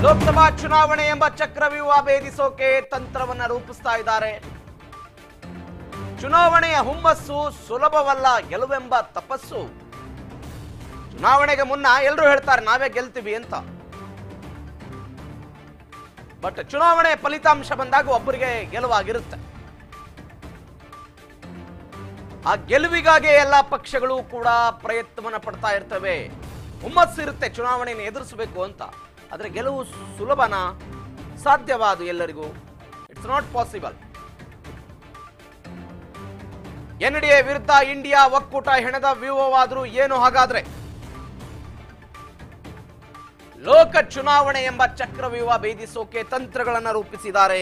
ಲೋಕಸಭಾ ಚುನಾವಣೆ ಎಂಬ ಚಕ್ರವ್ಯೂಹ ಭೇದಿಸೋಕೆ ತಂತ್ರವನ್ನ ರೂಪಿಸ್ತಾ ಇದ್ದಾರೆ ಚುನಾವಣೆಯ ಹುಮ್ಮಸ್ಸು ಸುಲಭವಲ್ಲ ಗೆಲುವೆಂಬ ತಪಸ್ಸು ಚುನಾವಣೆಗೆ ಮುನ್ನ ಎಲ್ಲರೂ ಹೇಳ್ತಾರೆ ನಾವೇ ಗೆಲ್ತೀವಿ ಅಂತ ಬಟ್ ಚುನಾವಣೆ ಫಲಿತಾಂಶ ಬಂದಾಗ ಒಬ್ಬರಿಗೆ ಗೆಲುವಾಗಿರುತ್ತೆ ಆ ಗೆಲುವಿಗಾಗಿ ಎಲ್ಲ ಪಕ್ಷಗಳು ಕೂಡ ಪ್ರಯತ್ನವನ್ನ ಪಡ್ತಾ ಇರ್ತವೆ ಹುಮ್ಮಸ್ಸು ಇರುತ್ತೆ ಚುನಾವಣೆಯನ್ನು ಎದುರಿಸಬೇಕು ಅಂತ ಆದ್ರೆ ಗೆಲುವು ಸುಲಭನಾ ಸಾಧ್ಯವಾದ ಎಲ್ಲರಿಗೂ it's not possible N D A ವಿರುದ್ಧ ಇಂಡಿಯಾ ಒಕ್ಕೂಟ ಹೆಣದ ವ್ಯೂಹವಾದರೂ ಏನು ಹಾಗಾದ್ರೆ ಲೋಕ ಚುನಾವಣೆ ಎಂಬ ಚಕ್ರವ್ಯೂಹ ಭೇದಿಸೋಕೆ ತಂತ್ರಗಳನ್ನ ರೂಪಿಸಿದ್ದಾರೆ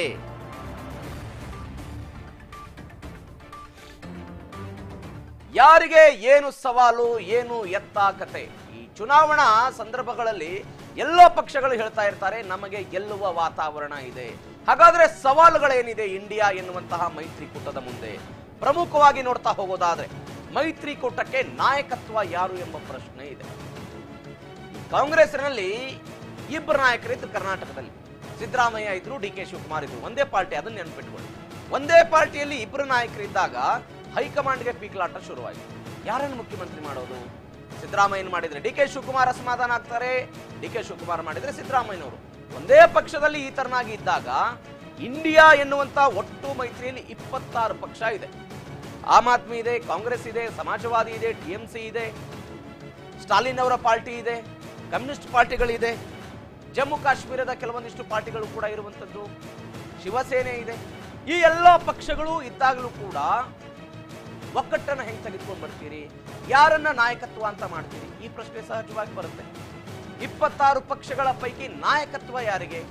ಯಾರಿಗೆ ಏನು ಸವಾಲು ಏನು ಎತ್ತಾಕತೆ ಈ ಚುನಾವಣಾ ಸಂದರ್ಭಗಳಲ್ಲಿ ಎಲ್ಲ ಪಕ್ಷಗಳು ಹೇಳ್ತಾ ಇರ್ತಾರೆ ನಮಗೆ ಗೆಲ್ಲುವ ವಾತಾವರಣ ಇದೆ ಹಾಗಾದ್ರೆ ಸವಾಲುಗಳೇನಿದೆ ಇಂಡಿಯಾ ಎನ್ನುವಂತಹ ಮೈತ್ರಿಕೂಟದ ಮುಂದೆ ಪ್ರಮುಖವಾಗಿ ನೋಡ್ತಾ ಹೋಗೋದಾದ್ರೆ ಮೈತ್ರಿಕೂಟಕ್ಕೆ ನಾಯಕತ್ವ ಯಾರು ಎಂಬ ಪ್ರಶ್ನೆ ಇದೆ ಕಾಂಗ್ರೆಸ್ನಲ್ಲಿ ಇಬ್ಬರು ನಾಯಕರಿದ್ರು ಕರ್ನಾಟಕದಲ್ಲಿ ಸಿದ್ದರಾಮಯ್ಯ ಇದ್ರು ಡಿ ಕೆ ಶಿವಕುಮಾರ್ ಇದ್ರು ಒಂದೇ ಪಾರ್ಟಿ ಅದನ್ನ ನೆನ್ಪಿಟ್ಕೊಳ್ಳಿ ಒಂದೇ ಪಾರ್ಟಿಯಲ್ಲಿ ಇಬ್ಬರು ನಾಯಕರಿದ್ದಾಗ ಹೈಕಮಾಂಡ್ಗೆ ಪೀಕಲಾಟ ಶುರುವಾಯಿತು ಯಾರನ್ನು ಮುಖ್ಯಮಂತ್ರಿ ಮಾಡೋದು ಸಿದ್ದರಾಮಯ್ಯನ ಮಾಡಿದ್ರೆ ಡಿ ಕೆ ಶಿವಕುಮಾರ್ ಅಸಮಾಧಾನ ಆಗ್ತಾರೆ ಡಿ ಕೆ ಶಿವಕುಮಾರ್ ಮಾಡಿದ್ರೆ ಸಿದ್ದರಾಮಯ್ಯನವರು ಒಂದೇ ಪಕ್ಷದಲ್ಲಿ ಈ ತರನಾಗಿ ಇದ್ದಾಗ ಇಂಡಿಯಾ ಎನ್ನುವಂತ ಒಟ್ಟು ಮೈತ್ರಿಯಲ್ಲಿ ಇಪ್ಪತ್ತಾರು ಪಕ್ಷ ಇದೆ ಆಮ್ ಆದ್ಮಿ ಇದೆ ಕಾಂಗ್ರೆಸ್ ಇದೆ ಸಮಾಜವಾದಿ ಇದೆ ಟಿಎಂಸಿ ಇದೆ ಸ್ಟಾಲಿನ್ ಅವರ ಪಾರ್ಟಿ ಇದೆ ಕಮ್ಯುನಿಸ್ಟ್ ಪಾರ್ಟಿಗಳಿದೆ ಜಮ್ಮು ಕಾಶ್ಮೀರದ ಕೆಲವೊಂದಿಷ್ಟು ಪಾರ್ಟಿಗಳು ಕೂಡ ಇರುವಂಥದ್ದು ಶಿವಸೇನೆ ಇದೆ ಈ ಎಲ್ಲ ಪಕ್ಷಗಳು ಇದ್ದಾಗಲೂ ಕೂಡ ಒಕ್ಕಟ್ಟನ್ನು ಹೆಂಗೆ ತೆಗೆದುಕೊಂಡು ಬರ್ತೀರಿ ಯಾರನ್ನ ನಾಯಕತ್ವ ಅಂತ ಮಾಡ್ತೀರಿ ಈ ಪ್ರಶ್ನೆ ಸಹಜವಾಗಿ ಬರುತ್ತೆ ಇಪ್ಪತ್ತಾರು ಪಕ್ಷಗಳ ಪೈಕಿ ನಾಯಕತ್ವ ಯಾರಿಗೆ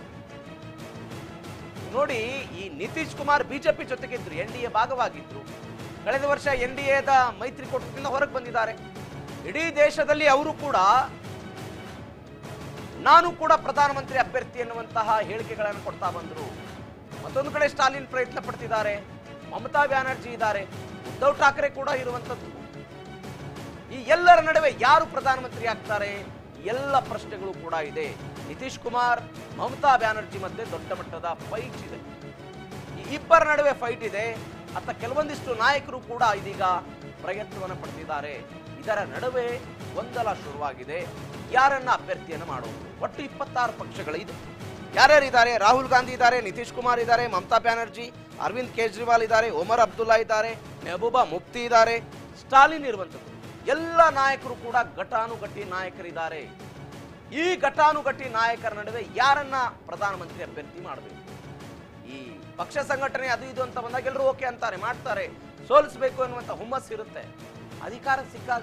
ನೋಡಿ ಈ ನಿತೀಶ್ ಕುಮಾರ್ ಬಿಜೆಪಿ ಜೊತೆಗಿದ್ರು ಎನ್ ಡಿ ಎ ಭಾಗವಾಗಿದ್ರು ಕಳೆದ ವರ್ಷ ಎನ್ ಡಿ ಎದ ಮೈತ್ರಿಕೂಟದಿಂದ ಹೊರಗೆ ಬಂದಿದ್ದಾರೆ ಇಡೀ ದೇಶದಲ್ಲಿ ಅವರು ಕೂಡ ನಾನು ಕೂಡ ಪ್ರಧಾನಮಂತ್ರಿ ಅಭ್ಯರ್ಥಿ ಎನ್ನುವಂತಹ ಹೇಳಿಕೆಗಳನ್ನು ಕೊಡ್ತಾ ಬಂದರು ಮತ್ತೊಂದು ಕಡೆ ಸ್ಟಾಲಿನ್ ಪ್ರಯತ್ನ ಪಡ್ತಿದ್ದಾರೆ ಮಮತಾ ಬ್ಯಾನರ್ಜಿ ಇದ್ದಾರೆ ಉದ್ಧವ್ ಠಾಕ್ರೆ ಕೂಡ ಇರುವಂತದ್ದು ಈ ಎಲ್ಲರ ನಡುವೆ ಯಾರು ಪ್ರಧಾನಮಂತ್ರಿ ಆಗ್ತಾರೆ ಎಲ್ಲ ಪ್ರಶ್ನೆಗಳು ಕೂಡ ಇದೆ ನಿತೀಶ್ ಕುಮಾರ್ ಮಮತಾ ಬ್ಯಾನರ್ಜಿ ಮಧ್ಯೆ ದೊಡ್ಡ ಮಟ್ಟದ ಫೈಟ್ ಇದೆ ಈ ಇಬ್ಬರ ನಡುವೆ ಫೈಟ್ ಇದೆ ಅತ್ತ ಕೆಲವೊಂದಿಷ್ಟು ನಾಯಕರು ಕೂಡ ಇದೀಗ ಪ್ರಯತ್ನವನ್ನು ಪಡ್ತಿದ್ದಾರೆ ಇದರ ನಡುವೆ ಗೊಂದಲ ಶುರುವಾಗಿದೆ ಯಾರನ್ನ ಅಭ್ಯರ್ಥಿಯನ್ನು ಮಾಡೋದು ಒಟ್ಟು ಇಪ್ಪತ್ತಾರು ಪಕ್ಷಗಳಿದೆ ಯಾರ್ಯಾರಿದ್ದಾರೆ ರಾಹುಲ್ ಗಾಂಧಿ ಇದ್ದಾರೆ ನಿತೀಶ್ ಕುಮಾರ್ ಇದ್ದಾರೆ ಮಮತಾ ಬ್ಯಾನರ್ಜಿ ಅರವಿಂದ್ ಕೇಜ್ರಿವಾಲ್ ಇದ್ದಾರೆ ಒಮರ್ ಅಬ್ದುಲ್ಲಾ ಇದ್ದಾರೆ ಮೆಹಬೂಬಾ ಮುಫ್ತಿ ಇದ್ದಾರೆ ಸ್ಟಾಲಿನ್ ಇರುವಂಥದ್ದು ಎಲ್ಲ ನಾಯಕರು ಕೂಡ ಘಟಾನುಘಟಿ ನಾಯಕರಿದ್ದಾರೆ ಈ ಘಟಾನುಘಟಿ ನಾಯಕರ ನಡುವೆ ಯಾರನ್ನ ಪ್ರಧಾನಮಂತ್ರಿ ಅಭ್ಯರ್ಥಿ ಮಾಡಬೇಕು ಈ ಪಕ್ಷ ಸಂಘಟನೆ ಅದು ಇದು ಅಂತ ಬಂದಾಗ ಎಲ್ಲರೂ ಓಕೆ ಅಂತಾರೆ ಮಾಡ್ತಾರೆ ಸೋಲಿಸಬೇಕು ಅನ್ನುವಂಥ ಹುಮ್ಮಸ್ಸು ಇರುತ್ತೆ ಅಧಿಕಾರ ಸಿಕ್ಕಾಗ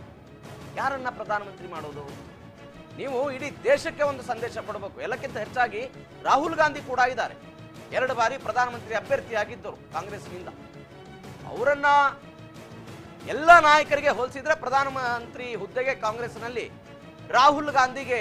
ಯಾರನ್ನ ಪ್ರಧಾನಮಂತ್ರಿ ಮಾಡೋದು ನೀವು ಇಡೀ ದೇಶಕ್ಕೆ ಒಂದು ಸಂದೇಶ ಕೊಡಬೇಕು ಎಲ್ಲಕ್ಕಿಂತ ಹೆಚ್ಚಾಗಿ ರಾಹುಲ್ ಗಾಂಧಿ ಕೂಡ ಇದ್ದಾರೆ ಎರಡು ಬಾರಿ ಪ್ರಧಾನಮಂತ್ರಿ ಅಭ್ಯರ್ಥಿಯಾಗಿದ್ದರು ಕಾಂಗ್ರೆಸ್ನಿಂದ ಅವರನ್ನ ಎಲ್ಲ ನಾಯಕರಿಗೆ ಹೋಲಿಸಿದ್ರೆ ಪ್ರಧಾನಮಂತ್ರಿ ಹುದ್ದೆಗೆ ಕಾಂಗ್ರೆಸ್ನಲ್ಲಿ ರಾಹುಲ್ ಗಾಂಧಿಗೆ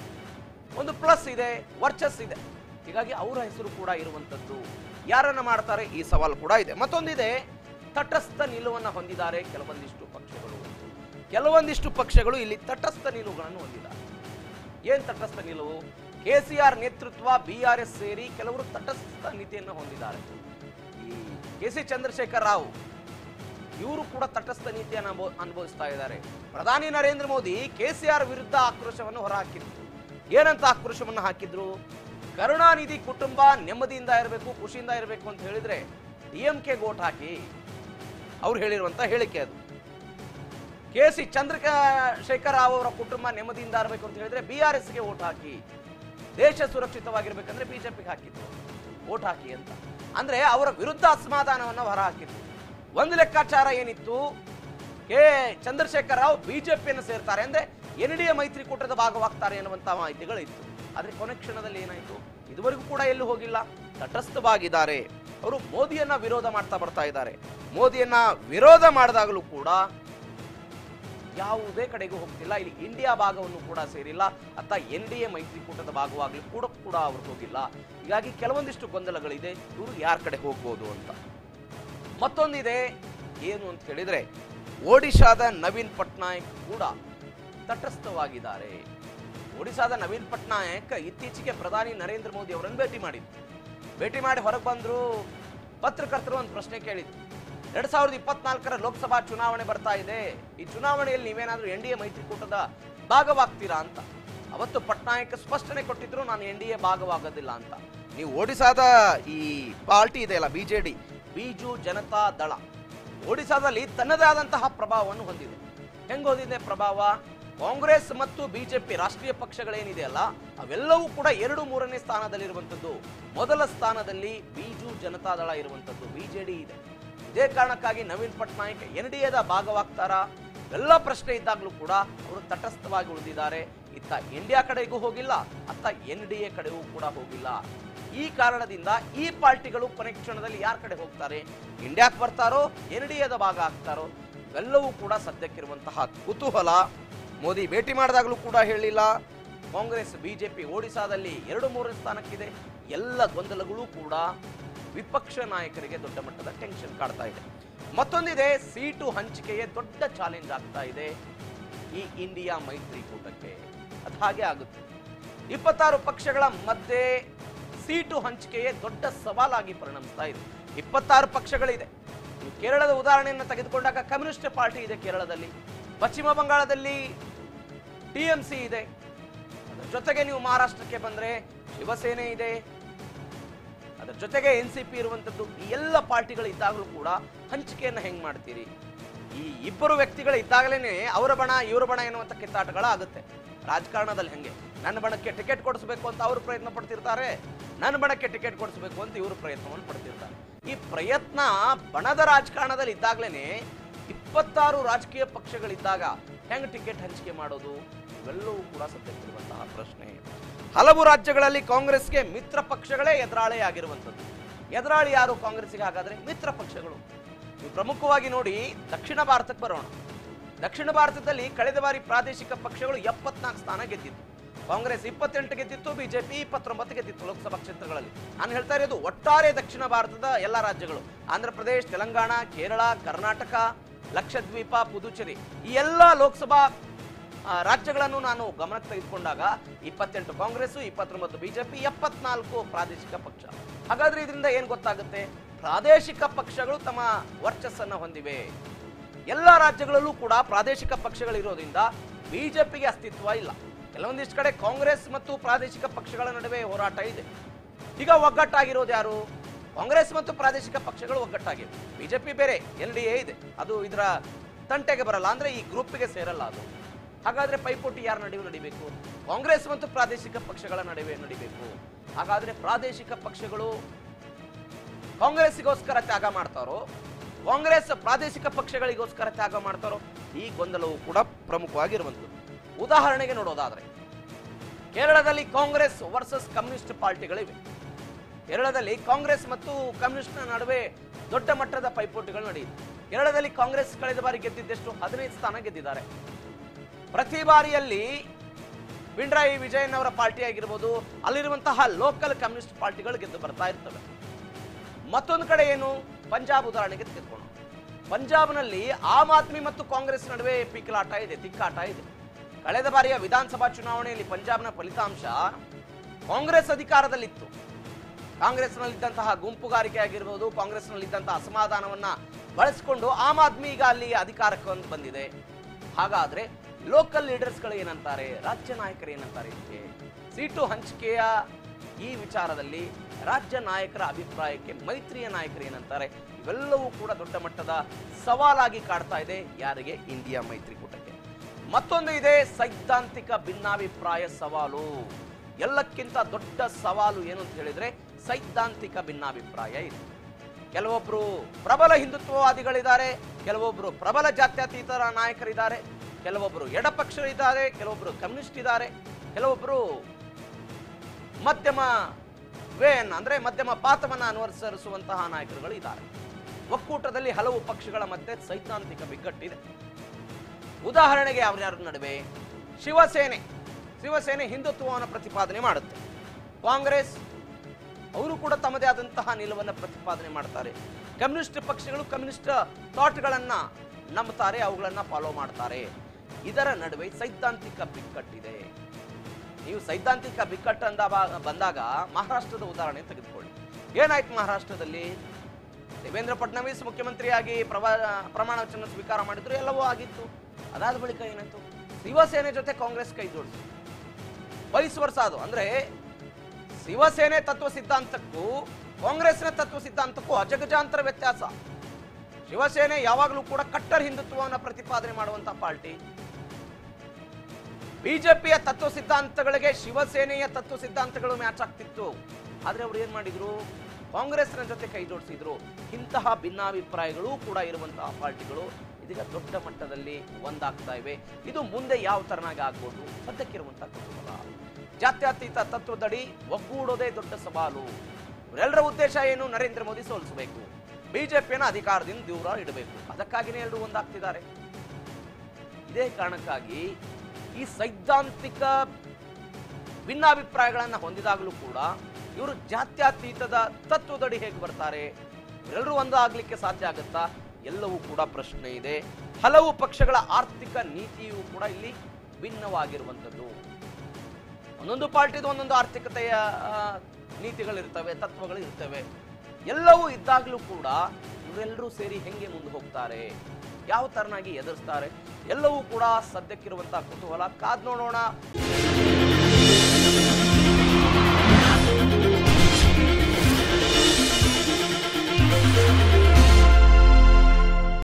ಒಂದು ಪ್ಲಸ್ ಇದೆ ವರ್ಚಸ್ ಇದೆ ಹೀಗಾಗಿ ಅವರ ಹೆಸರು ಕೂಡ ಇರುವಂತದ್ದು ಯಾರನ್ನ ಮಾಡ್ತಾರೆ ಈ ಸವಾಲು ಕೂಡ ಇದೆ ಮತ್ತೊಂದಿದೆ ತಟಸ್ಥ ನಿಲುವನ್ನ ಹೊಂದಿದ್ದಾರೆ ಕೆಲವೊಂದಿಷ್ಟು ಪಕ್ಷಗಳು ಕೆಲವೊಂದಿಷ್ಟು ಪಕ್ಷಗಳು ಇಲ್ಲಿ ತಟಸ್ಥ ನಿಲುವುಗಳನ್ನು ಹೊಂದಿದ್ದಾರೆ ಏನ್ ತಟಸ್ಥ ನಿಲುವು ಕೆ ಸಿ ಆರ್ ನೇತೃತ್ವ ಬಿ ಆರ್ ಎಸ್ ಸೇರಿ ಕೆಲವರು ತಟಸ್ಥ ನೀತಿಯನ್ನು ಹೊಂದಿದ್ದಾರೆ ಈ ಕೆ ಸಿ ಚಂದ್ರಶೇಖರ್ ರಾವ್ ಇವರು ಕೂಡ ತಟಸ್ಥ ನೀತಿಯನ್ನು ಅನುಭವ ಅನುಭವಿಸ್ತಾ ಇದ್ದಾರೆ ಪ್ರಧಾನಿ ನರೇಂದ್ರ ಮೋದಿ ಕೆಸಿಆರ್ ವಿರುದ್ಧ ಆಕ್ರೋಶವನ್ನು ಹೊರಹಾಕಿದ್ರು ಏನಂತ ಆಕ್ರೋಶವನ್ನು ಹಾಕಿದ್ರು ಕರುಣಾನಿಧಿ ಕುಟುಂಬ ನೆಮ್ಮದಿಯಿಂದ ಇರಬೇಕು ಖುಷಿಯಿಂದ ಇರಬೇಕು ಅಂತ ಹೇಳಿದ್ರೆ ಡಿ ಎಂ ಕೆ ಗೋಟ್ ಹಾಕಿ ಅವ್ರು ಹೇಳಿರುವಂತ ಹೇಳಿಕೆ ಅದು ಕೆ ಸಿ ಚಂದ್ರಶೇಖರ್ ರಾವ್ ಅವರ ಕುಟುಂಬ ನೆಮ್ಮದಿಯಿಂದ ಇರಬೇಕು ಅಂತ ಹೇಳಿದ್ರೆ ಬಿ ಆರ್ ಎಸ್ಗೆ ಓಟ್ ಹಾಕಿ ದೇಶ ಸುರಕ್ಷಿತವಾಗಿರ್ಬೇಕಂದ್ರೆ ಬಿಜೆಪಿಗೆ ಹಾಕಿದ್ರು ಓಟ್ ಹಾಕಿ ಅಂತ ಅಂದ್ರೆ ಅವರ ವಿರುದ್ಧ ಅಸಮಾಧಾನವನ್ನು ಹೊರಹಾಕಿದ್ರು ಒಂದು ಲೆಕ್ಕಾಚಾರ ಏನಿತ್ತು ಕೆ ಚಂದ್ರಶೇಖರ್ ರಾವ್ ಬಿಜೆಪಿಯನ್ನು ಸೇರ್ತಾರೆ ಅಂದ್ರೆ ಎನ್ ಡಿ ಎ ಮೈತ್ರಿಕೂಟದ ಭಾಗವಾಗ್ತಾರೆ ಎನ್ನುವಂತ ಮಾಹಿತಿಗಳು ಇತ್ತು ಆದ್ರೆ ಕೊನೆ ಕ್ಷಣದಲ್ಲಿ ಏನಾಯ್ತು ಇದುವರೆಗೂ ಕೂಡ ಎಲ್ಲೂ ಹೋಗಿಲ್ಲ ತಟಸ್ಥವಾಗಿದ್ದಾರೆ ಅವರು ಮೋದಿಯನ್ನ ವಿರೋಧ ಮಾಡ್ತಾ ಬರ್ತಾ ಇದ್ದಾರೆ ಮೋದಿಯನ್ನ ವಿರೋಧ ಮಾಡಿದಾಗಲೂ ಕೂಡ ಯಾವುದೇ ಕಡೆಗೂ ಹೋಗ್ತಿಲ್ಲ ಇಲ್ಲಿ ಇಂಡಿಯಾ ಭಾಗವನ್ನು ಕೂಡ ಸೇರಿಲ್ಲ ಅತ್ತ ಎನ್ ಡಿ ಎ ಮೈತ್ರಿಕೂಟದ ಭಾಗವಾಗ್ಲಿ ಕೂಡ ಕೂಡ ಅವ್ರು ಹೋಗಿಲ್ಲ ಹೀಗಾಗಿ ಕೆಲವೊಂದಿಷ್ಟು ಗೊಂದಲಗಳಿದೆ ಇವರು ಯಾರ ಕಡೆ ಹೋಗ್ಬೋದು ಅಂತ ಮತ್ತೊಂದಿದೆ ಏನು ಅಂತ ಹೇಳಿದ್ರೆ ಒಡಿಶಾದ ನವೀನ್ ಪಟ್ನಾಯಕ್ ಕೂಡ ತಟಸ್ಥವಾಗಿದ್ದಾರೆ ಒಡಿಶಾದ ನವೀನ್ ಪಟ್ನಾಯಕ್ ಇತ್ತೀಚೆಗೆ ಪ್ರಧಾನಿ ನರೇಂದ್ರ ಮೋದಿ ಅವರನ್ನು ಭೇಟಿ ಮಾಡಿದ್ರು ಭೇಟಿ ಮಾಡಿ ಹೊರಗೆ ಬಂದ್ರು ಪತ್ರಕರ್ತರು ಒಂದು ಪ್ರಶ್ನೆ ಕೇಳಿದ್ರು ಎರಡ್ ಸಾವಿರದ ಇಪ್ಪತ್ನಾಲ್ಕರ ಲೋಕಸಭಾ ಚುನಾವಣೆ ಬರ್ತಾ ಇದೆ ಈ ಚುನಾವಣೆಯಲ್ಲಿ ನೀವೇನಾದ್ರೂ ಎನ್ ಡಿ ಎ ಮೈತ್ರಿಕೂಟದ ಭಾಗವಾಗ್ತೀರಾ ಅಂತ ಅವತ್ತು ಪಟ್ನಾಯಕ್ ಸ್ಪಷ್ಟನೆ ಕೊಟ್ಟಿದ್ರು ನಾನು ಎನ್ ಡಿ ಎ ಭಾಗವಾಗೋದಿಲ್ಲ ಅಂತ ನೀವು ಒಡಿಶಾದ ಈ ಪಾರ್ಟಿ ಇದೆಯಲ್ಲ ಬಿಜೆಡಿ ಬಿಜು ಜನತಾ ದಳ ಒಡಿಶಾದಲ್ಲಿ ತನ್ನದೇ ಆದಂತಹ ಪ್ರಭಾವವನ್ನು ಹೊಂದಿದೆ ಹೆಂಗ್ ಹೊಂದಿದೆ ಪ್ರಭಾವ ಕಾಂಗ್ರೆಸ್ ಮತ್ತು ಬಿಜೆಪಿ ರಾಷ್ಟ್ರೀಯ ಪಕ್ಷಗಳೇನಿದೆಯಲ್ಲ ಅವೆಲ್ಲವೂ ಕೂಡ ಎರಡು ಮೂರನೇ ಸ್ಥಾನದಲ್ಲಿರುವಂಥದ್ದು ಮೊದಲ ಸ್ಥಾನದಲ್ಲಿ ಬಿಜು ಜನತಾದಳ ಇರುವಂಥದ್ದು ಬಿಜೆಡಿ ಇದೆ ಇದೇ ಕಾರಣಕ್ಕಾಗಿ ನವೀನ್ ಪಟ್ನಾಯಕ್ ಎನ್ ಡಿ ಎದ ಭಾಗವಾಗ್ತಾರಾ ಎಲ್ಲ ಪ್ರಶ್ನೆ ಇದ್ದಾಗಲೂ ಕೂಡ ಅವರು ತಟಸ್ಥವಾಗಿ ಉಳಿದಿದ್ದಾರೆ ಇತ್ತ ಇಂಡಿಯಾ ಕಡೆಗೂ ಹೋಗಿಲ್ಲ ಅತ್ತ ಎನ್ ಡಿ ಎ ಕಡೆಗೂ ಕೂಡ ಹೋಗಿಲ್ಲ ಈ ಕಾರಣದಿಂದ ಈ ಪಾರ್ಟಿಗಳು ಕೊನೆ ಕ್ಷಣದಲ್ಲಿ ಯಾರ ಕಡೆ ಹೋಗ್ತಾರೆ ಇಂಡಿಯಾಕ್ಕೆ ಬರ್ತಾರೋ ಎನ್ ಡಿ ಎದ ಭಾಗ ಆಗ್ತಾರೋ ಇವೆಲ್ಲವೂ ಕೂಡ ಸದ್ಯಕ್ಕಿರುವಂತಹ ಕುತೂಹಲ ಮೋದಿ ಭೇಟಿ ಮಾಡಿದಾಗಲೂ ಕೂಡ ಹೇಳಿಲ್ಲ ಕಾಂಗ್ರೆಸ್ ಬಿಜೆಪಿ ಒಡಿಶಾದಲ್ಲಿ ಎರಡು ಮೂರನೇ ಸ್ಥಾನಕ್ಕಿದೆ ಎಲ್ಲ ಗೊಂದಲಗಳು ಕೂಡ ವಿಪಕ್ಷ ನಾಯಕರಿಗೆ ದೊಡ್ಡ ಮಟ್ಟದ ಟೆನ್ಷನ್ ಕಾಡ್ತಾ ಇದೆ ಮತ್ತೊಂದಿದೆ ಸೀಟು ಹಂಚಿಕೆಯೇ ದೊಡ್ಡ ಚಾಲೆಂಜ್ ಆಗ್ತಾ ಇದೆ ಈ ಇಂಡಿಯಾ ಮೈತ್ರಿಕೂಟಕ್ಕೆ ಅದು ಹಾಗೆ ಆಗುತ್ತೆ ಇಪ್ಪತ್ತಾರು ಪಕ್ಷಗಳ ಮಧ್ಯೆ ಸೀಟು ಹಂಚಿಕೆಯೇ ದೊಡ್ಡ ಸವಾಲಾಗಿ ಪರಿಣಮಿಸ್ತಾ ಇದೆ ಇಪ್ಪತ್ತಾರು ಪಕ್ಷಗಳಿದೆ ನೀವು ಕೇರಳದ ಉದಾಹರಣೆಯನ್ನು ತೆಗೆದುಕೊಂಡಾಗ ಕಮ್ಯುನಿಸ್ಟ್ ಪಾರ್ಟಿ ಇದೆ ಕೇರಳದಲ್ಲಿ ಪಶ್ಚಿಮ ಬಂಗಾಳದಲ್ಲಿ ಟಿಎಂಸಿ ಇದೆ ಅದರ ಜೊತೆಗೆ ನೀವು ಮಹಾರಾಷ್ಟ್ರಕ್ಕೆ ಬಂದ್ರೆ ಶಿವಸೇನೆ ಇದೆ ಅದರ ಜೊತೆಗೆ ಎನ್ ಸಿ ಪಿ ಇರುವಂಥದ್ದು ಈ ಎಲ್ಲ ಪಾರ್ಟಿಗಳು ಇದ್ದಾಗಲೂ ಕೂಡ ಹಂಚಿಕೆಯನ್ನು ಹೆಂಗ್ ಮಾಡ್ತೀರಿ ಈ ಇಬ್ಬರು ವ್ಯಕ್ತಿಗಳು ಇದ್ದಾಗಲೇ ಅವರ ಬಣ ಇವರ ಬಣ ಎನ್ನುವಂಥ ಕಿತ್ತಾಟಗಳ ಆಗುತ್ತೆ ರಾಜಕಾರಣದಲ್ಲಿ ಹೆಂಗೆ ನನ್ನ ಬಣಕ್ಕೆ ಟಿಕೆಟ್ ಕೊಡಿಸ್ಬೇಕು ಅಂತ ಅವರು ಪ್ರಯತ್ನ ಪಡ್ತಿರ್ತಾರೆ ನನ್ನ ಬಣಕ್ಕೆ ಟಿಕೆಟ್ ಕೊಡಿಸ್ಬೇಕು ಅಂತ ಇವರು ಪ್ರಯತ್ನವನ್ನು ಪಡ್ತಿರ್ತಾರೆ ಈ ಪ್ರಯತ್ನ ಬಣದ ರಾಜಕಾರಣದಲ್ಲಿ ಇದ್ದಾಗಲೇ ಇಪ್ಪತ್ತಾರು ರಾಜಕೀಯ ಪಕ್ಷಗಳಿದ್ದಾಗ ಹೆಂಗ್ ಟಿಕೆಟ್ ಹಂಚಿಕೆ ಮಾಡೋದು ಇವೆಲ್ಲವೂ ಕೂಡ ಸದ್ಯಕ್ಕಿರುವಂತಹ ಪ್ರಶ್ನೆ ಹಲವು ರಾಜ್ಯಗಳಲ್ಲಿ ಕಾಂಗ್ರೆಸ್ಗೆ ಮಿತ್ರ ಪಕ್ಷಗಳೇ ಎದುರಾಳಿ ಆಗಿರುವಂಥದ್ದು ಎದುರಾಳಿ ಯಾರು ಕಾಂಗ್ರೆಸ್ಗೆ ಹಾಗಾದ್ರೆ ಮಿತ್ರ ಪಕ್ಷಗಳು ನೀವು ಪ್ರಮುಖವಾಗಿ ನೋಡಿ ದಕ್ಷಿಣ ಭಾರತಕ್ಕೆ ಬರೋಣ ದಕ್ಷಿಣ ಭಾರತದಲ್ಲಿ ಕಳೆದ ಬಾರಿ ಪ್ರಾದೇಶಿಕ ಪಕ್ಷಗಳು ಎಪ್ಪತ್ನಾಲ್ಕು ಸ್ಥಾನ ಗೆದ್ದಿತ್ತು ಕಾಂಗ್ರೆಸ್ ಇಪ್ಪತ್ತೆಂಟು ಗೆದ್ದಿತ್ತು ಬಿಜೆಪಿ ಇಪ್ಪತ್ತೊಂಬತ್ತು ಗೆದ್ದಿತ್ತು ಲೋಕಸಭಾ ಕ್ಷೇತ್ರಗಳಲ್ಲಿ ನಾನು ಹೇಳ್ತಾ ಇರೋದು ಒಟ್ಟಾರೆ ದಕ್ಷಿಣ ಭಾರತದ ಎಲ್ಲ ರಾಜ್ಯಗಳು ಆಂಧ್ರ ಪ್ರದೇಶ್ ತೆಲಂಗಾಣ ಕೇರಳ ಕರ್ನಾಟಕ ಲಕ್ಷದ್ವೀಪ ಪುದುಚೇರಿ ಈ ಎಲ್ಲ ಲೋಕಸಭಾ ಆ, ರಾಜ್ಯಗಳನ್ನು ನಾನು ಗಮನಕ್ಕೆ ತೆಗೆದುಕೊಂಡಾಗ ಇಪ್ಪತ್ತೆಂಟು ಕಾಂಗ್ರೆಸ್ ಇಪ್ಪತ್ತೊಂಬತ್ತು ಬಿಜೆಪಿ ಎಪ್ಪತ್ನಾಲ್ಕು ಪ್ರಾದೇಶಿಕ ಪಕ್ಷ ಹಾಗಾದ್ರೆ ಇದರಿಂದ ಏನ್ ಗೊತ್ತಾಗುತ್ತೆ ಪ್ರಾದೇಶಿಕ ಪಕ್ಷಗಳು ತಮ್ಮ ವರ್ಚಸ್ಸನ್ನ ಹೊಂದಿವೆ ಎಲ್ಲ ರಾಜ್ಯಗಳಲ್ಲೂ ಕೂಡ ಪ್ರಾದೇಶಿಕ ಪಕ್ಷಗಳಿರೋದ್ರಿಂದ ಬಿಜೆಪಿಗೆ ಅಸ್ತಿತ್ವ ಇಲ್ಲ ಕೆಲವೊಂದಿಷ್ಟು ಕಡೆ ಕಾಂಗ್ರೆಸ್ ಮತ್ತು ಪ್ರಾದೇಶಿಕ ಪಕ್ಷಗಳ ನಡುವೆ ಹೋರಾಟ ಇದೆ ಈಗ ಒಗ್ಗಟ್ಟಾಗಿರೋದು ಯಾರು ಕಾಂಗ್ರೆಸ್ ಮತ್ತು ಪ್ರಾದೇಶಿಕ ಪಕ್ಷಗಳು ಒಗ್ಗಟ್ಟಾಗಿವೆ ಬಿಜೆಪಿ ಬೇರೆ ಎನ್ ಡಿ ಎ ಇದೆ ಅದು ಇದರ ತಂಟೆಗೆ ಬರಲ್ಲ ಅಂದ್ರೆ ಈ ಗ್ರೂಪ್ಗೆ ಸೇರಲ್ಲ ಅದು ಹಾಗಾದ್ರೆ ಪೈಪೋಟಿ ಯಾರ ನಡುವೆ ನಡಿಬೇಕು ಕಾಂಗ್ರೆಸ್ ಮತ್ತು ಪ್ರಾದೇಶಿಕ ಪಕ್ಷಗಳ ನಡುವೆ ನಡಿಬೇಕು ಹಾಗಾದ್ರೆ ಪ್ರಾದೇಶಿಕ ಪಕ್ಷಗಳು ಕಾಂಗ್ರೆಸ್ಸಿಗೋಸ್ಕರ ತ್ಯಾಗ ಮಾಡ್ತಾರೋ ಕಾಂಗ್ರೆಸ್ ಪ್ರಾದೇಶಿಕ ಪಕ್ಷಗಳಿಗೋಸ್ಕರ ತ್ಯಾಗ ಮಾಡ್ತಾರೋ ಈ ಗೊಂದಲವು ಕೂಡ ಪ್ರಮುಖವಾಗಿರುವಂಥದ್ದು ಉದಾಹರಣೆಗೆ ನೋಡೋದಾದ್ರೆ ಕೇರಳದಲ್ಲಿ ಕಾಂಗ್ರೆಸ್ ವರ್ಸಸ್ ಕಮ್ಯುನಿಸ್ಟ್ ಪಾರ್ಟಿಗಳಿವೆ ಕೇರಳದಲ್ಲಿ ಕಾಂಗ್ರೆಸ್ ಮತ್ತು ಕಮ್ಯುನಿಸ್ಟ್ನ ನಡುವೆ ದೊಡ್ಡ ಮಟ್ಟದ ಪೈಪೋಟಿಗಳು ನಡೆಯಿತು ಕೇರಳದಲ್ಲಿ ಕಾಂಗ್ರೆಸ್ ಕಳೆದ ಬಾರಿ ಗೆದ್ದಿದ್ದೆಷ್ಟು ಹದಿನೈದು ಸ್ಥಾನ ಗೆದ್ದಿದ್ದಾರೆ ಪ್ರತಿ ಬಾರಿಯಲ್ಲಿ ಪಿಣರಾಯಿ ವಿಜಯನ್ ಅವರ ಪಾರ್ಟಿ ಆಗಿರ್ಬೋದು ಅಲ್ಲಿರುವಂತಹ ಲೋಕಲ್ ಕಮ್ಯುನಿಸ್ಟ್ ಪಾರ್ಟಿಗಳು ಗೆದ್ದು ಬರ್ತಾ ಇರ್ತವೆ ಮತ್ತೊಂದು ಕಡೆ ಏನು ಪಂಜಾಬ್ ಉದಾಹರಣೆಗೆ ತೆಗೆದುಕೊಂಡು ಪಂಜಾಬ್ನಲ್ಲಿ ಆಮ್ ಆದ್ಮಿ ಮತ್ತು ಕಾಂಗ್ರೆಸ್ ನಡುವೆ ಪಿಕ್ಕಲಾಟ ಇದೆ ತಿಕ್ಕಾಟ ಇದೆ ಕಳೆದ ಬಾರಿಯ ವಿಧಾನಸಭಾ ಚುನಾವಣೆಯಲ್ಲಿ ಪಂಜಾಬ್ನ ಫಲಿತಾಂಶ ಕಾಂಗ್ರೆಸ್ ಅಧಿಕಾರದಲ್ಲಿತ್ತು ಕಾಂಗ್ರೆಸ್ನಲ್ಲಿದ್ದಂತಹ ಗುಂಪುಗಾರಿಕೆ ಆಗಿರ್ಬೋದು ಕಾಂಗ್ರೆಸ್ನಲ್ಲಿದ್ದಂತಹ ಅಸಮಾಧಾನವನ್ನ ಬಳಸಿಕೊಂಡು ಆಮ್ ಆದ್ಮಿ ಈಗ ಅಲ್ಲಿ ಅಧಿಕಾರಕ್ಕೆ ಒಂದು ಬಂದಿದೆ ಹಾಗಾದ್ರೆ ಲೋಕಲ್ ಲೀಡರ್ಸ್ಗಳು ಏನಂತಾರೆ ರಾಜ್ಯ ನಾಯಕರು ಏನಂತಾರೆ ಇದಕ್ಕೆ ಸೀಟು ಹಂಚಿಕೆಯ ಈ ವಿಚಾರದಲ್ಲಿ ರಾಜ್ಯ ನಾಯಕರ ಅಭಿಪ್ರಾಯಕ್ಕೆ ಮೈತ್ರಿಯ ನಾಯಕರು ಏನಂತಾರೆ ಇವೆಲ್ಲವೂ ಕೂಡ ದೊಡ್ಡ ಮಟ್ಟದ ಸವಾಲಾಗಿ ಕಾಡ್ತಾ ಇದೆ ಯಾರಿಗೆ ಇಂಡಿಯಾ ಮೈತ್ರಿಕೂಟಕ್ಕೆ ಮತ್ತೊಂದು ಇದೆ ಸೈದ್ಧಾಂತಿಕ ಭಿನ್ನಾಭಿಪ್ರಾಯ ಸವಾಲು ಎಲ್ಲಕ್ಕಿಂತ ದೊಡ್ಡ ಸವಾಲು ಏನು ಅಂತ ಹೇಳಿದ್ರೆ ಸೈದ್ಧಾಂತಿಕ ಭಿನ್ನಾಭಿಪ್ರಾಯ ಇದೆ ಕೆಲವೊಬ್ರು ಪ್ರಬಲ ಹಿಂದುತ್ವವಾದಿಗಳಿದ್ದಾರೆ ಕೆಲವೊಬ್ರು ಪ್ರಬಲ ಜಾತ್ಯತೀತರ ನಾಯಕರಿದ್ದಾರೆ ಕೆಲವೊಬ್ರು ಎಡಪಕ್ಷರಿದ್ದಾರೆ ಕೆಲವೊಬ್ರು ಕಮ್ಯುನಿಸ್ಟ್ ಇದ್ದಾರೆ ಕೆಲವೊಬ್ರು ಮಧ್ಯಮ ವೇನ್ ಅಂದ್ರೆ ಮಧ್ಯಮ ಪಾತವನ್ನ ಅನುಸರಿಸುವಂತಹ ನಾಯಕರುಗಳು ಇದ್ದಾರೆ ಒಕ್ಕೂಟದಲ್ಲಿ ಹಲವು ಪಕ್ಷಗಳ ಮಧ್ಯೆ ಸೈದ್ಧಾಂತಿಕ ಬಿಕ್ಕಟ್ಟಿದೆ ಉದಾಹರಣೆಗೆ ಯಾರ್ಯಾರ ನಡುವೆ ಶಿವಸೇನೆ ಶಿವಸೇನೆ ಹಿಂದುತ್ವವನ್ನು ಪ್ರತಿಪಾದನೆ ಮಾಡುತ್ತೆ ಕಾಂಗ್ರೆಸ್ ಅವರು ಕೂಡ ತಮ್ಮದೇ ಆದಂತಹ ನಿಲುವನ್ನು ಪ್ರತಿಪಾದನೆ ಮಾಡ್ತಾರೆ ಕಮ್ಯುನಿಸ್ಟ್ ಪಕ್ಷಗಳು ಕಮ್ಯುನಿಸ್ಟ್ ಥಾಟ್ಗಳನ್ನ ನಂಬುತ್ತಾರೆ ಅವುಗಳನ್ನ ಫಾಲೋ ಮಾಡ್ತಾರೆ ಇದರ ನಡುವೆ ಸೈದ್ಧಾಂತಿಕ ಬಿಕ್ಕಟ್ಟಿದೆ ನೀವು ಸೈದ್ಧಾಂತಿಕ ಬಿಕ್ಕಟ್ಟು ಅಂದ ಬಂದಾಗ ಮಹಾರಾಷ್ಟ್ರದ ಉದಾಹರಣೆ ತೆಗೆದುಕೊಳ್ಳಿ ಏನಾಯ್ತು ಮಹಾರಾಷ್ಟ್ರದಲ್ಲಿ ದೇವೇಂದ್ರ ಫಡ್ನವೀಸ್ ಮುಖ್ಯಮಂತ್ರಿಯಾಗಿ ಪ್ರವಾ ಪ್ರಮಾಣ ವಚನ ಸ್ವೀಕಾರ ಮಾಡಿದ್ರು ಎಲ್ಲವೂ ಆಗಿತ್ತು ಅದಾದ ಬಳಿಕ ಏನಾಯ್ತು ಶಿವಸೇನೆ ಜೊತೆ ಕಾಂಗ್ರೆಸ್ ಕೈ ಜೋಡಿಸಿ ವೈಸ್ ವರ್ಷ ಅದು ಅಂದ್ರೆ ಶಿವಸೇನೆ ತತ್ವ ಸಿದ್ಧಾಂತಕ್ಕೂ ಕಾಂಗ್ರೆಸ್ನ ತತ್ವ ಸಿದ್ಧಾಂತಕ್ಕೂ ಅಜಗಜಾಂತರ ವ್ಯತ್ಯಾಸ ಶಿವಸೇನೆ ಯಾವಾಗಲೂ ಕೂಡ ಕಟ್ಟರ್ ಹಿಂದುತ್ವವನ್ನು ಪ್ರತಿಪಾದನೆ ಮಾಡುವಂತ ಪಾರ್ಟಿ ಬಿಜೆಪಿಯ ತತ್ವ ಸಿದ್ಧಾಂತಗಳಿಗೆ ಶಿವಸೇನೆಯ ತತ್ವ ಸಿದ್ಧಾಂತಗಳು ಮ್ಯಾಚ್ ಆಗ್ತಿತ್ತು ಆದ್ರೆ ಅವ್ರು ಏನ್ ಮಾಡಿದ್ರು ಕಾಂಗ್ರೆಸ್ನ ಜೊತೆ ಕೈ ಜೋಡಿಸಿದ್ರು ಇಂತಹ ಭಿನ್ನಾಭಿಪ್ರಾಯಗಳು ಕೂಡ ಇರುವಂತಹ ಪಾರ್ಟಿಗಳು ಇದೀಗ ದೊಡ್ಡ ಮಟ್ಟದಲ್ಲಿ ಒಂದಾಗ್ತಾ ಇವೆ ಇದು ಮುಂದೆ ಯಾವ ತರನಾಗಿ ಆಗ್ಬೋದು ಸದ್ಯಕ್ಕಿರುವಂತಹ ಕುತೂಹಲ ಜಾತ್ಯತೀತ ತತ್ವದಡಿ ಒಗ್ಗೂಡೋದೇ ದೊಡ್ಡ ಸವಾಲು ಇವರೆಲ್ಲರ ಉದ್ದೇಶ ಏನು ನರೇಂದ್ರ ಮೋದಿ ಸೋಲಿಸಬೇಕು ಬಿಜೆಪಿಯನ್ನು ಅಧಿಕಾರದಿಂದ ದೂರ ಇಡಬೇಕು ಅದಕ್ಕಾಗಿನೇ ಎಲ್ಲರೂ ಒಂದಾಗ್ತಿದ್ದಾರೆ ಇದೇ ಕಾರಣಕ್ಕಾಗಿ ಈ ಸೈದ್ಧಾಂತಿಕ ಭಿನ್ನಾಭಿಪ್ರಾಯಗಳನ್ನ ಹೊಂದಿದಾಗಲೂ ಕೂಡ ಇವರು ಜಾತ್ಯತೀತದ ತತ್ವದಡಿ ಹೇಗೆ ಬರ್ತಾರೆ ಎಲ್ಲರೂ ಒಂದು ಆಗ್ಲಿಕ್ಕೆ ಸಾಧ್ಯ ಆಗುತ್ತಾ ಎಲ್ಲವೂ ಕೂಡ ಪ್ರಶ್ನೆ ಇದೆ ಹಲವು ಪಕ್ಷಗಳ ಆರ್ಥಿಕ ನೀತಿಯೂ ಕೂಡ ಇಲ್ಲಿ ಭಿನ್ನವಾಗಿರುವಂಥದ್ದು ಒಂದೊಂದು ಪಾರ್ಟಿದು ಒಂದೊಂದು ಆರ್ಥಿಕತೆಯ ಆ, ನೀತಿಗಳಿರ್ತವೆ ತತ್ವಗಳು ಇರ್ತವೆ ಎಲ್ಲವೂ ಇದ್ದಾಗಲೂ ಕೂಡ ಇವರೆಲ್ಲರೂ ಸೇರಿ ಹೆಂಗೆ ಮುಂದೆ ಹೋಗ್ತಾರೆ ಯಾವ ತರನಾಗಿ ಎದುರಿಸ್ತಾರೆ ಎಲ್ಲವೂ ಕೂಡ ಸದ್ಯಕ್ಕಿರುವಂತಹ ಕುತೂಹಲ ಕಾದ್ ನೋಡೋಣ